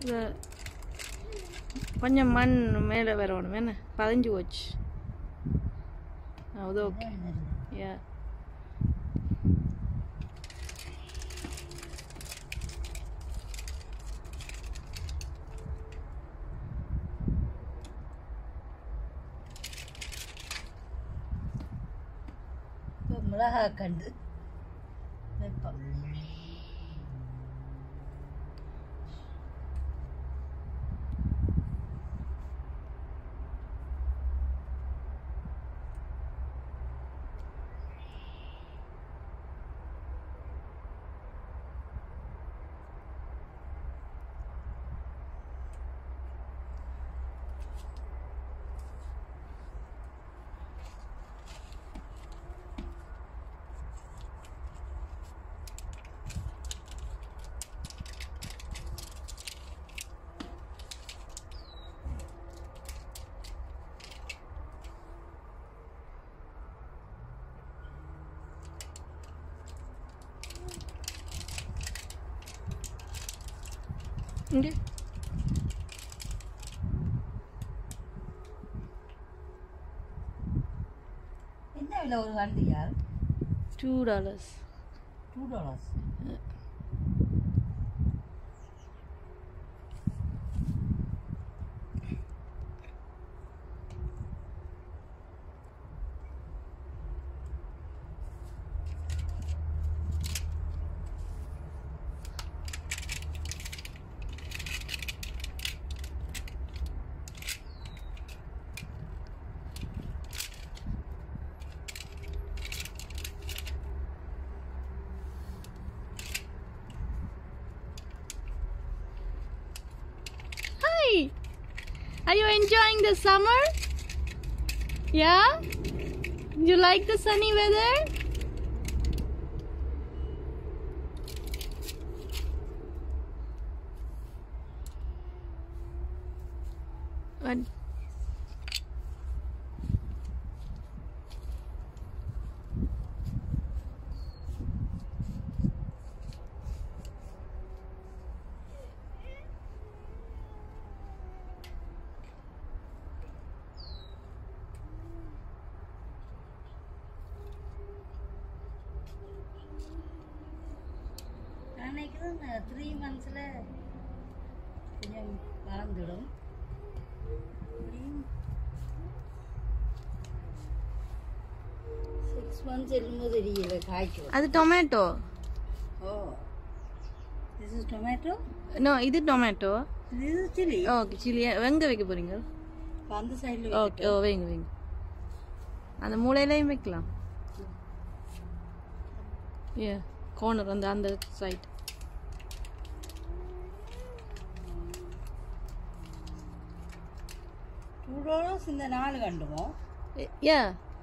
இது கொஞ்சம் மண் மேலே வரணும் என்ன பதிஞ்சு போச்சு அது ஓகே யா இப்போ மிளகா கண்டு வைப்போம் இங்கே என்ன விலை ஒரு கண்டியா two dollars two dollars Hi! Are you enjoying the summer? Yeah? You like the sunny weather? What? நான் நினைக்கிறேன் த்ரீ மந்த்ஸில் கொஞ்சம் வளர்ந்துடும் சிக்ஸ் மந்த்ஸ் என்னமோ தெரியல காய்க்கும் அது tomato oh this is tomato no இது tomato this is chilli okay chilli எங்கே வைக்க போறீங்க அந்த சைடில் ஓகே ஓ வைங்க வைங்க அந்த மூலையிலையும் வைக்கலாம் ஏ கோர்னர் அந்த அந்த சைட் டூ டாலர்ஸ் இந்த நாலு கண்டுமோ ஏ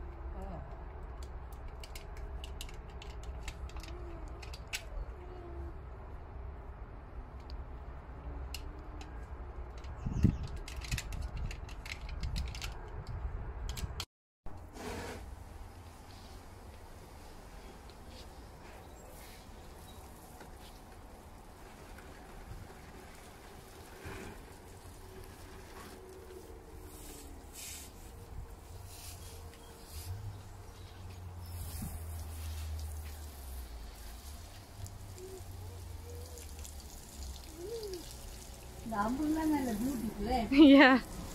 இந்த அம்புலாம் நல்ல பியூட்டிஃபுல்லே யா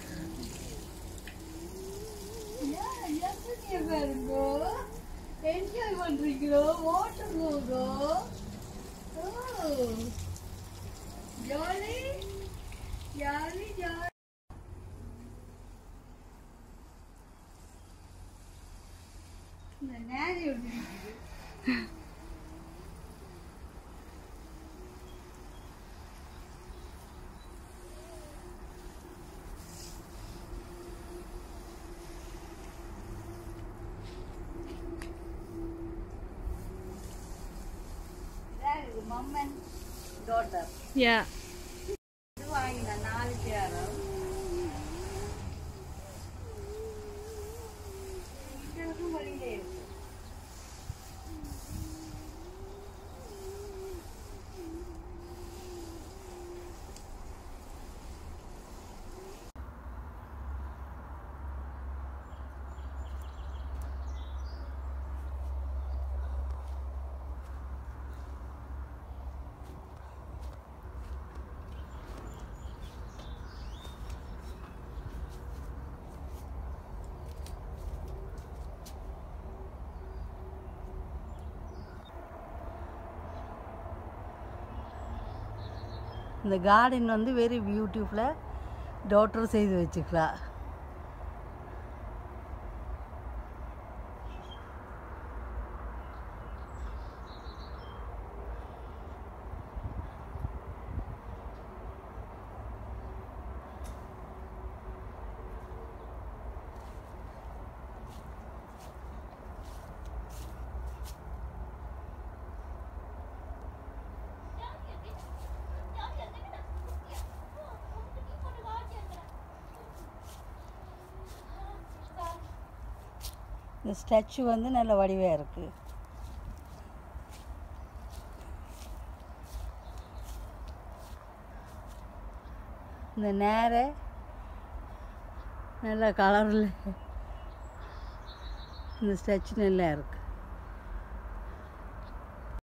பாருங்கோ என்ஜாய் பண்றீங்களோ வாட்டர் போதோ ஜாலி ஜாலி ஜாலி இந்த நேரி ஒன்று இருக்குது. இதான் இது மம்மன் டாட்டர் யா இது வாங்கின நாலு சேரம் கிச்சனுக்கும் வெளியிலே இருக்கு இந்த கார்டன் வந்து வெரி பியூட்டிஃபுல்லாக டாக்டர் செய்து வச்சுக்கிறா இந்த ஸ்டாச்சு வந்து நல்ல வடிவாக இருக்குது இந்த நேர நல்ல கலரில் இந்த ஸ்டாச்சு நல்லா இருக்குது